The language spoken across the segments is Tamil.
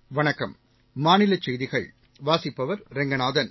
வணக்கம் மாநிலச் செய்திகள் வாசிப்பவர் ரெங்கநாதன்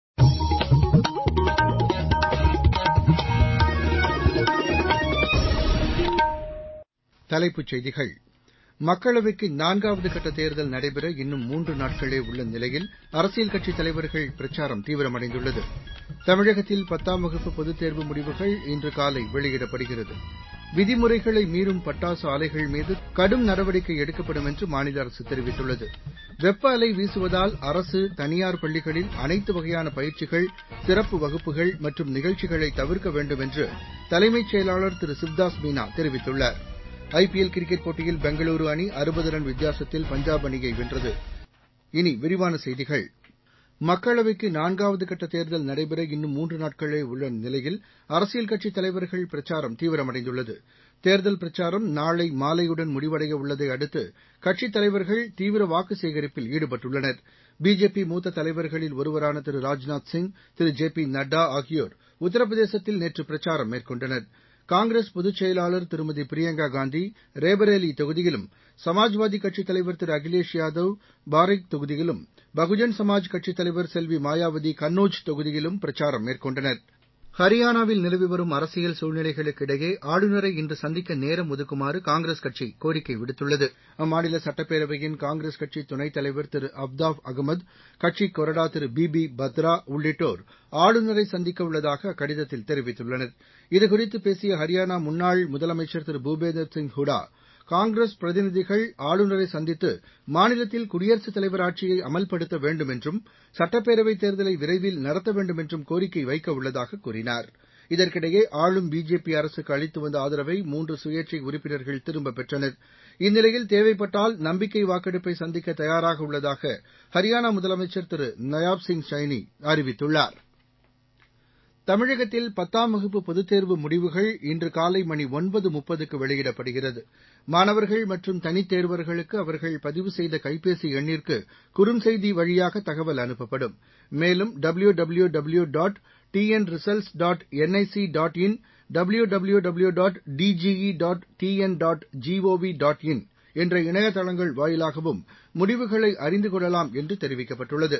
தலைப்புச் செய்திகள் மக்களவைக்கு நான்காவது கட்ட தேர்தல் நடைபெற இன்னும் மூன்று நாட்களே உள்ள நிலையில் அரசியல் கட்சித் தலைவர்கள் பிரச்சாரம் தீவிரமடைந்துள்ளது தமிழகத்தில் பத்தாம் வகுப்பு பொதுத் தேர்வு முடிவுகள் இன்று காலை வெளியிடப்படுகிறது விதிமுறைகளை மீறும் பட்டாசு ஆலைகள் மீது கடும் நடவடிக்கை எடுக்கப்படும் என்று மாநில அரசு தெரிவித்துள்ளது வெப்ப அலை வீசுவதால் அரசு தனியார் பள்ளிகளில் அனைத்து வகையான பயிற்சிகள் சிறப்பு வகுப்புகள் மற்றும் நிகழ்ச்சிகளை தவிர்க்க வேண்டும் என்று தலைமைச் செயலாளர் திரு சிவ்தாஸ் மீனா தெரிவித்துள்ளார் ஐபிஎல் கிரிக்கெட் போட்டியில் பெங்களூரு அணி அறுபது ரன் வித்தியாசத்தில் பஞ்சாப் அணியை வென்றது இனி விரிவான செய்திகள் மக்களவைக்கு நான்காவது கட்ட தேர்தல் நடைபெற இன்னும் மூன்று நாட்களே உள்ள நிலையில் அரசியல் கட்சித் தலைவர்கள் பிரச்சாரம் தீவிரமடைந்துள்ளது தேர்தல் பிரச்சாரம் நாளை மாலையுடன் முடிவடைய உள்ளதை அடுத்து கட்சித் தலைவர்கள் தீவிர வாக்கு சேகரிப்பில் ஈடுபட்டுள்ளனர் பிஜேபி மூத்த தலைவர்களில் ஒருவரான திரு ராஜ்நாத் சிங் திரு ஜே பி நட்டா ஆகியோர் உத்தரப்பிரதேசத்தில் நேற்று பிரச்சாரம் மேற்கொண்டனர் காங்கிரஸ் பொதுச் செயலாளர் திருமதி பிரியங்கா காந்தி ரேபரேலி தொகுதியிலும் சமாஜ்வாதி கட்சித் தலைவர் திரு அகிலேஷ் யாதவ் பாரெக் தொகுதியிலும் பகுஜன் சமாஜ் கட்சித் தலைவர் செல்வி மாயாவதி கன்னௌஜ் தொகுதியிலும் பிரச்சாரம் மேற்கொண்டனர் ஹரியானாவில் நிலவி வரும் அரசியல் சூழ்நிலைகளுக்கிடையே ஆளுநரை இன்று சந்திக்க நேரம் ஒதுக்குமாறு காங்கிரஸ் கட்சி கோரிக்கை விடுத்துள்ளது அம்மாநில சட்டப்பேரவையின் காங்கிரஸ் கட்சி துணைத் தலைவர் திரு அப்தாப் அகமது கட்சிக் கொறடா திரு பி பி பத்ரா உள்ளிட்டோர் ஆளுநரை சந்திக்க உள்ளதாக அக்கடிதத்தில் தெரிவித்துள்ளனர் இதுகுறித்து பேசிய ஹரியானா முன்னாள் முதலமைச்சர் திரு பூபேந்தர் சிங் ஹூடா காங்கிரஸ் பிரதிநிதிகள் ஆளுநரை சந்தித்து மாநிலத்தில் குடியரசுத் தலைவர் ஆட்சியை அமல்படுத்த வேண்டும் என்றும் சட்டப்பேரவைத் தேர்தலை விரைவில் நடத்த வேண்டும் என்றும் கோரிக்கை வைக்க உள்ளதாக கூறினார் இதற்கிடையே ஆளும் பிஜேபி அரசுக்கு அளித்து வந்த ஆதரவை மூன்று சுயேட்சை உறுப்பினர்கள் திரும்பப் பெற்றனர் இந்நிலையில் தேவைப்பட்டால் நம்பிக்கை வாக்கெடுப்பை சந்திக்க தயாராக உள்ளதாக ஹரியானா முதலமைச்சர் திரு நயாப் சிங் சைனி அறிவித்துள்ளார் தமிழகத்தில் பத்தாம் வகுப்பு பொதுத் தேர்வு முடிவுகள் இன்று காலை மணி ஒன்பது முப்பதுக்கு வெளியிடப்படுகிறது மாணவர்கள் மற்றும் தனித் தேர்வர்களுக்கு அவர்கள் பதிவு செய்த கைபேசி எண்ணிற்கு குறுஞ்செய்தி வழியாக தகவல் அனுப்பப்படும் மேலும் W W W dot TN results dot NIC dot in W W W dot DGE dot TN dot GOV dot in என்ற இணையதளங்கள் வாயிலாகவும் முடிவுகளை அறிந்து கொள்ளலாம் என்று தெரிவிக்கப்பட்டுள்ளது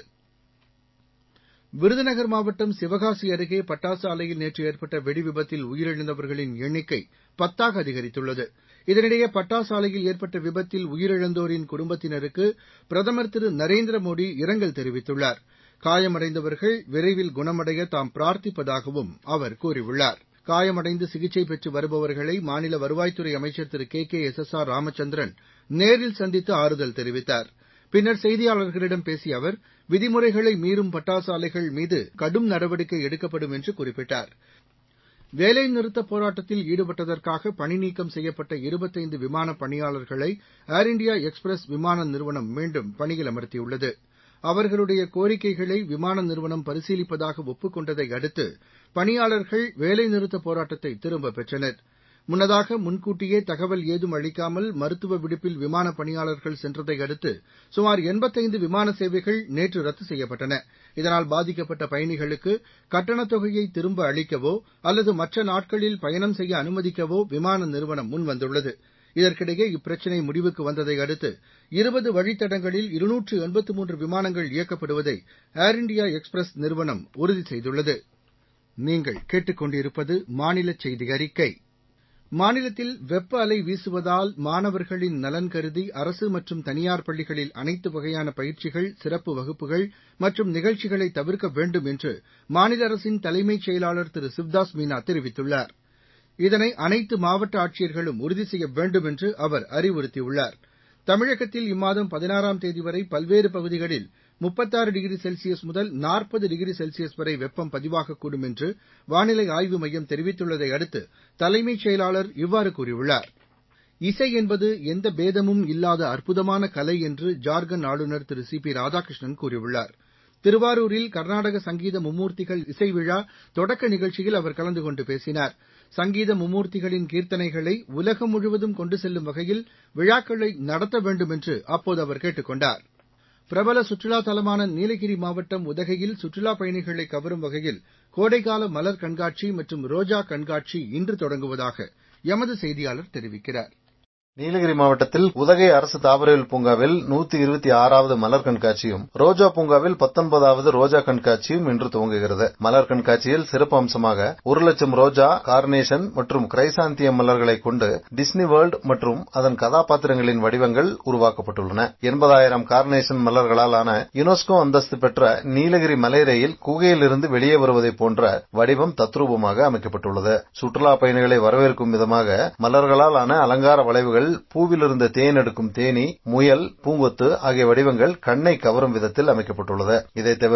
விருதுநகர் மாவட்டம் சிவகாசி அருகே பட்டாசு ஆலையில் நேற்று ஏற்பட்ட வெடிவிபத்தில் உயிரிழந்தவர்களின் எண்ணிக்கை பத்தாக அதிகரித்துள்ளது இதனிடையே பட்டாசு ஆலையில் ஏற்பட்ட விபத்தில் உயிரிழந்தோரின் குடும்பத்தினருக்கு பிரதமர் திரு நரேந்திர மோடி இரங்கல் தெரிவித்துள்ளார் காயமடைந்தவர்கள் விரைவில் குணமடைய தாம் பிரார்த்திப்பதாகவும் அவர் கூறியுள்ளார் காயமடைந்து சிகிச்சை பெற்று வருபவர்களை மாநில வருவாய்த்துறை அமைச்சர் திரு K K S S R Ramachandran நேரில் சந்தித்து ஆறுதல் தெரிவித்தார் பின்னர் செய்தியாளர்களிடம் பேசிய அவர் விதிமுறைகளை மீறும் பட்டாசு ஆலைகள் மீது கடும் நடவடிக்கை எடுக்கப்படும் என்று குறிப்பிட்டார் வேலைநிறுத்தப் போராட்டத்தில் ஈடுபட்டதற்காக பணிநீக்கம் செய்யப்பட்ட இருபத்தைந்து விமான பணியாளர்களை ஏர் இண்டியா எக்ஸ்பிரஸ் விமான நிறுவனம் மீண்டும் பணியில் அமர்த்தியுள்ளது அவர்களுடைய கோரிக்கைகளை விமான நிறுவனம் பரிசீலிப்பதாக ஒப்புக் கொண்டதை அடுத்து பணியாளர்கள் வேலைநிறுத்தப் போராட்டத்தை திரும்பப் பெற்றனர் முன்னதாக முன்கூட்டியே தகவல் ஏதும் அளிக்காமல் மருத்துவ விடுப்பில் விமான பணியாளர்கள் சென்றதை அடுத்து சுமார் எண்பத்தைந்து விமான சேவைகள் நேற்று ரத்து செய்யப்பட்டன இதனால் பாதிக்கப்பட்ட பயணிகளுக்கு கட்டணத் தொகையை திரும்ப அளிக்கவோ அல்லது மற்ற நாட்களில் பயணம் செய்ய அனுமதிக்கவோ விமான நிறுவனம் முன்வந்துள்ளது இதற்கிடையே இப்பிரச்சினை முடிவுக்கு வந்ததை அடுத்து இருபது வழித்தடங்களில் இருநூற்று எண்பத்து மூன்று விமானங்கள் இயக்கப்படுவதை ஏர் இண்டியா எக்ஸ்பிரஸ் நிறுவனம் உறுதி செய்துள்ளது நீங்கள் கேட்டுக்கொண்டிருப்பது மாநில செய்தி அறிக்கை மாநிலத்தில் வெப்ப அலை வீசுவதால் மாணவர்களின் நலன் கருதி அரசு மற்றும் தனியார் பள்ளிகளில் அனைத்து வகையான பயிற்சிகள் சிறப்பு வகுப்புகள் மற்றும் நிகழ்ச்சிகளை தவிர்க்க வேண்டும் என்று மாநில அரசின் தலைமைச் செயலாளர் திரு சிவ்தாஸ் மீனா தெரிவித்துள்ளார் இதனை அனைத்து மாவட்ட ஆட்சியர்களும் உறுதி செய்ய வேண்டும் என்று அவர் அறிவுறுத்தியுள்ளார் தமிழகத்தில் இம்மாதம் பதினாறாம் தேதி வரை பல்வேறு பகுதிகளில் முப்பத்தாறு டிகிரி செல்சியஸ் முதல் நாற்பது டிகிரி செல்சியஸ் வரை வெப்பம் பதிவாகக்கூடும் என்று வானிலை ஆய்வு மையம் தெரிவித்துள்ளதை அடுத்து தலைமைச் செயலாளர் இவ்வாறு கூறியுள்ளார் இசை என்பது எந்த பேதமும் இல்லாத அற்புதமான கலை என்று ஜார்க்கண்ட் ஆளுநர் திரு சி பி ராதாகிருஷ்ணன் கூறியுள்ளார் திருவாரூரில் கர்நாடக சங்கீத மும்மூர்த்திகள் இசை விழா தொடக்க நிகழ்ச்சியில் அவர் கலந்து கொண்டு பேசினார் சங்கீத மும்மூர்த்திகளின் கீர்த்தனைகளை உலகம் முழுவதும் கொண்டு செல்லும் வகையில் விழாக்களை நடத்த வேண்டும் என்று அப்போது அவர் கேட்டுக் கொண்டார் பிரபல சுற்றுலா தலமான நீலகிரி மாவட்டம் உதகையில் சுற்றுலாப் பயணிகளை கவரும் வகையில் கோடைக்கால மலர் கண்காட்சி மற்றும் ரோஜா கண்காட்சி இன்று தொடங்குவதாக எமது செய்தியாளர் தெரிவிக்கிறார் நீலகிரி மாவட்டத்தில் உதகை அரசு தாவரவியல் பூங்காவில் நூத்தி இருபத்தி ஆறாவது மலர் கண்காட்சியும் ரோஜா பூங்காவில் பத்தொன்பதாவது ரோஜா கண்காட்சியும் இன்று துவங்குகிறது மலர் கண்காட்சியில் சிறப்பு அம்சமாக ஒரு லட்சம் ரோஜா கார்னேஷன் மற்றும் கிரைசாந்தியம் மலர்களை கொண்டு டிஸ்னி வேர்ல்ட் மற்றும் அதன் கதாபாத்திரங்களின் வடிவங்கள் உருவாக்கப்பட்டுள்ளன எண்பதாயிரம் கார்னேஷன் மலர்களால் ஆன யுனெஸ்கோ அந்தஸ்து பெற்ற நீலகிரி மலை ரயில் குகையிலிருந்து வெளியே வருவதை போன்ற வடிவம் தத்ரூபமாக அமைக்கப்பட்டுள்ளது சுற்றுலா பயணிகளை வரவேற்கும் விதமாக மலர்களால் ஆன அலங்கார வளைவுகள் பூவில் இருந்த தேன் எடுக்கும் தேனி முயல் பூங்கொத்து ஆகிய வடிவங்கள் கண்ணை கவரும் விதத்தில் அமைக்கப்பட்டுள்ளது இதை தவிர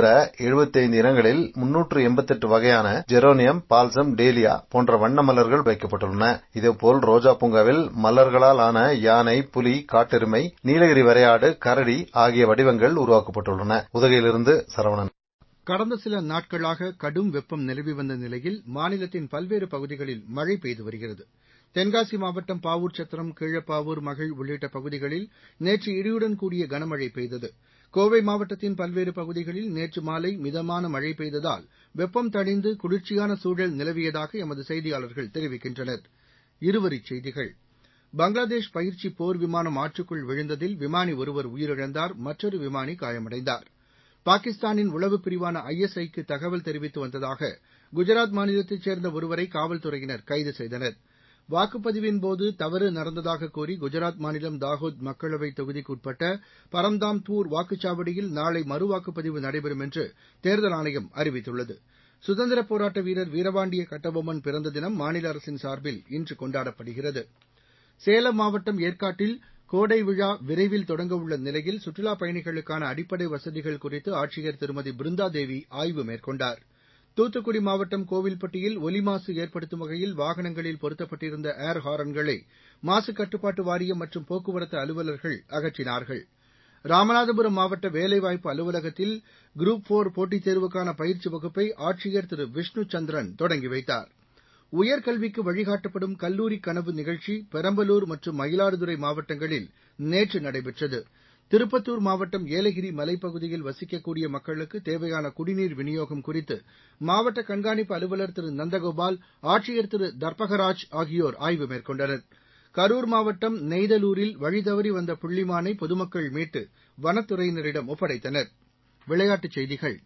75 இனங்களில் முன்னூற்று எண்பத்தெட்டு வகையான ஜெரோனியம் பால்சம் டேலியா போன்ற வண்ண மலர்கள் வைக்கப்பட்டுள்ளன இதேபோல் ரோஜா பூங்காவில் மலர்களால் ஆன யானை புலி காட்டெருமை நீலகிரி வரையாடு கரடி ஆகிய வடிவங்கள் உருவாக்கப்பட்டுள்ளன உதகையிலிருந்து சரவணன் கடந்த சில நாட்களாக கடும் வெப்பம் நிலவி வந்த நிலையில் மாநிலத்தின் பல்வேறு பகுதிகளில் மழை பெய்து வருகிறது தென்காசி மாவட்டம் பாவூர் சத்திரம் கீழப்பாவூர் மகிழ் உள்ளிட்ட பகுதிகளில் நேற்று இடியுடன் கூடிய கனமழை பெய்தது கோவை மாவட்டத்தின் பல்வேறு பகுதிகளில் நேற்று மாலை மிதமான மழை பெய்ததால் வெப்பம் தணிந்து குளிர்ச்சியான சூழல் நிலவியதாக எமது செய்தியாளர்கள் தெரிவிக்கின்றனர் இருவரிச் செய்திகள் பங்களாதேஷ் பயிற்சி போர் விமானம் ஆற்றுக்குள் விழுந்ததில் விமானி ஒருவர் உயிரிழந்தார் மற்றொரு விமானி காயமடைந்தார் பாகிஸ்தானின் உளவுப் பிரிவான ஐஎஸ்ஐக்கு தகவல் தெரிவித்து வந்ததாக குஜராத் மாநிலத்தைச் சேர்ந்த ஒருவரை காவல்துறையினர் கைது செய்தனர் வாக்குப்பதிவின்போது தவறு நடந்ததாக கூறி குஜராத் மாநிலம் தாகோத் மக்களவைத் தொகுதிக்குட்பட்ட பரம்தாம்தூர் வாக்குச்சாவடியில் நாளை மறுவாக்குப்பதிவு நடைபெறும் என்று தேர்தல் ஆணையம் அறிவித்துள்ளது சுதந்திரப் போராட்ட வீரர் வீரபாண்டிய கட்டபொம்மன் பிறந்த தினம் மாநில அரசின் சார்பில் இன்று கொண்டாடப்படுகிறது சேலம் மாவட்டம் ஏற்காட்டில் கோடை விழா விரைவில் தொடங்கவுள்ள நிலையில் சுற்றுலாப் பயணிகளுக்கான அடிப்படை வசதிகள் குறித்து ஆட்சியர் திருமதி பிருந்தா தேவி ஆய்வு மேற்கொண்டார் தூத்துக்குடி மாவட்டம் கோவில்பட்டியில் ஒலி மாசு ஏற்படுத்தும் வகையில் வாகனங்களில் பொருத்தப்பட்டிருந்த ஏர் ஹாரன்களை மாசுக் கட்டுப்பாட்டு வாரியம் மற்றும் போக்குவரத்து அலுவலர்கள் அகற்றினார்கள் ராமநாதபுரம் மாவட்ட வேலைவாய்ப்பு அலுவலகத்தில் குரூப் போர் போட்டித் தேர்வுக்கான பயிற்சி வகுப்பை ஆட்சியர் திரு விஷ்ணு சந்திரன் தொடங்கி வைத்தார் உயர்கல்விக்கு வழிகாட்டப்படும் கல்லூரி கனவு நிகழ்ச்சி பெரம்பலூர் மற்றும் மயிலாடுதுறை மாவட்டங்களில் நேற்று நடைபெற்றது திருப்பத்தூர் மாவட்டம் ஏலகிரி மலைப்பகுதியில் வசிக்கக்கூடிய மக்களுக்கு தேவையான குடிநீர் விநியோகம் குறித்து மாவட்ட கண்காணிப்பு அலுவலர் திரு நந்தகோபால் ஆட்சியர் திரு தர்பகராஜ் ஆகியோர் ஆய்வு மேற்கொண்டனர் கரூர் மாவட்டம் நெய்தலூரில் வழிதவறி வந்த புள்ளிமானை பொதுமக்கள் மீட்டு வனத்துறையினரிடம் ஒப்படைத்தனர் விளையாட்டுச் செய்திகள்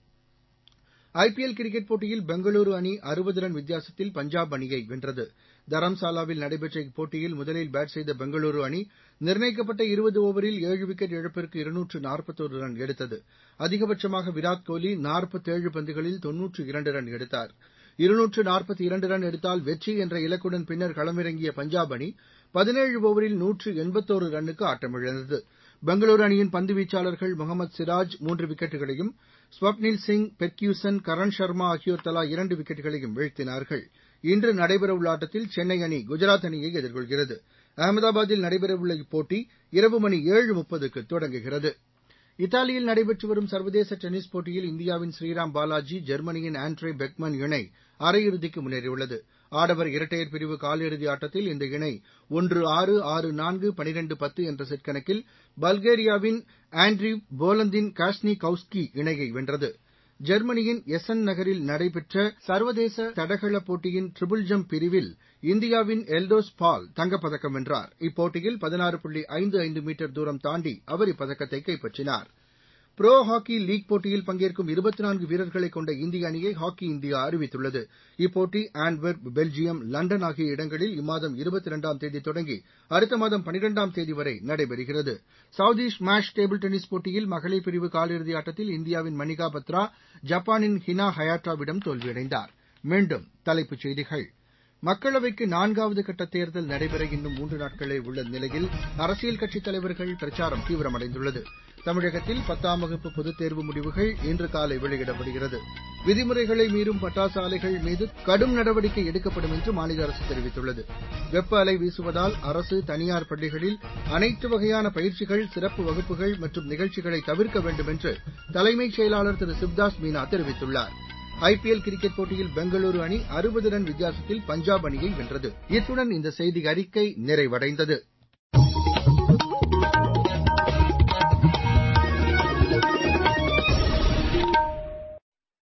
ஐபிஎல் கிரிக்கெட் போட்டியில் பெங்களூரு அணி அறுபது ரன் வித்தியாசத்தில் பஞ்சாப் அணியை வென்றது தரம்சாலாவில் நடைபெற்ற இப்போட்டியில் முதலில் பேட் செய்த பெங்களூரு அணி நிர்ணயிக்கப்பட்ட இருபது ஓவரில் ஏழு விக்கெட் இழப்பிற்கு இருநூற்று நாற்பத்தோரு ரன் எடுத்தது அதிகபட்சமாக விராட் கோலி நாற்பத்தேழு பந்துகளில் தொன்னூற்று இரண்டு ரன் எடுத்தார் இருநூற்று நாற்பத்தி இரண்டு ரன் எடுத்தால் வெற்றி என்ற இலக்குடன் பின்னர் களமிறங்கிய பஞ்சாப் அணி பதினேழு ஓவரில் நூற்று எண்பத்தோரு ரன்னுக்கு ஆட்டமிழந்தது பெங்களூரு அணியின் பந்து வீச்சாளர்கள் முகமது சிராஜ் மூன்று விக்கெட்டுகளையும் ஸ்வப்னில் சிங் பெர்கியூசன் கரண் ஷர்மா ஆகியோர் தலா இரண்டு விக்கெட்டுகளையும் வீழ்த்தினார்கள் இன்று நடைபெறவுள்ள ஆட்டத்தில் சென்னை அணி குஜராத் அணியை எதிர்கொள்கிறது அகமதாபாத்தில் நடைபெறவுள்ள இப்போட்டி இரவு மணி ஏழு முப்பதுக்கு தொடங்குகிறது இத்தாலியில் நடைபெற்று வரும் சர்வதேச டென்னிஸ் போட்டியில் இந்தியாவின் ஸ்ரீராம் பாலாஜி ஜெர்மனியின் ஆண்ட்ரே பெக்மன் இணை அரையிறுதிக்கு முன்னேறியுள்ளது ஆடவர் இரட்டையர் பிரிவு காலிறுதி ஆட்டத்தில் இந்த இணை ஒன்று ஆறு ஆறு நான்கு பனிரெண்டு பத்து என்ற செட் கணக்கில் பல்கேரியாவின் ஆண்ட்ரீவ் போலந்தின் காஸ்னி கவுஸ்கி இணையை வென்றது ஜெர்மனியின் எசன் நகரில் நடைபெற்ற சர்வதேச தடகள போட்டியின் ட்ரிபிள் ஜம்ப் பிரிவில் இந்தியாவின் எல்டோஸ் பால் தங்கப்பதக்கம் வென்றார் இப்போட்டியில் பதினாறு புள்ளி ஐந்து ஐந்து மீட்டர் தூரம் தாண்டி அவர் இப்பதக்கத்தை கைப்பற்றினார் புரோ ஹாக்கி லீக் போட்டியில் பங்கேற்கும் இருபத்தி நான்கு வீரர்களை கொண்ட இந்திய அணியை ஹாக்கி இந்தியா அறிவித்துள்ளது இப்போட்டி ஆண்ட்வெர்ப் பெல்ஜியம் லண்டன் ஆகிய இடங்களில் இம்மாதம் இருபத்தி இரண்டாம் தேதி தொடங்கி அடுத்த மாதம் பனிரெண்டாம் தேதி வரை நடைபெறுகிறது சவுதி ஸ்மாஷ் டேபிள் டென்னிஸ் போட்டியில் மகளிர் பிரிவு காலிறுதி ஆட்டத்தில் இந்தியாவின் மணிகா பத்ரா ஜப்பானின் ஹினா ஹயாட்டாவிடம் தோல்வியடைந்தார் மீண்டும் தலைப்புச் செய்திகள் மக்களவைக்கு நான்காவது கட்ட தேர்தல் நடைபெற இன்னும் மூன்று நாட்களே உள்ள நிலையில் அரசியல் கட்சித் தலைவர்கள் பிரச்சாரம் தீவிரமடைந்துள்ளது தமிழகத்தில் பத்தாம் வகுப்பு பொதுத் தேர்வு முடிவுகள் இன்று காலை வெளியிடப்படுகிறது விதிமுறைகளை மீறும் பட்டாசு ஆலைகள் மீது கடும் நடவடிக்கை எடுக்கப்படும் என்று மாநில அரசு தெரிவித்துள்ளது வெப்ப அலை வீசுவதால் அரசு தனியார் பள்ளிகளில் அனைத்து வகையான பயிற்சிகள் சிறப்பு வகுப்புகள் மற்றும் நிகழ்ச்சிகளை தவிர்க்க வேண்டும் என்று தலைமைச் செயலாளர் திரு சிவ்தாஸ் மீனா தெரிவித்துள்ளார் ஐபிஎல் கிரிக்கெட் போட்டியில் பெங்களூரு அணி அறுபது ரன் வித்தியாசத்தில் பஞ்சாப் அணியை வென்றது இத்துடன் இந்த செய்தி அறிக்கை நிறைவடைந்தது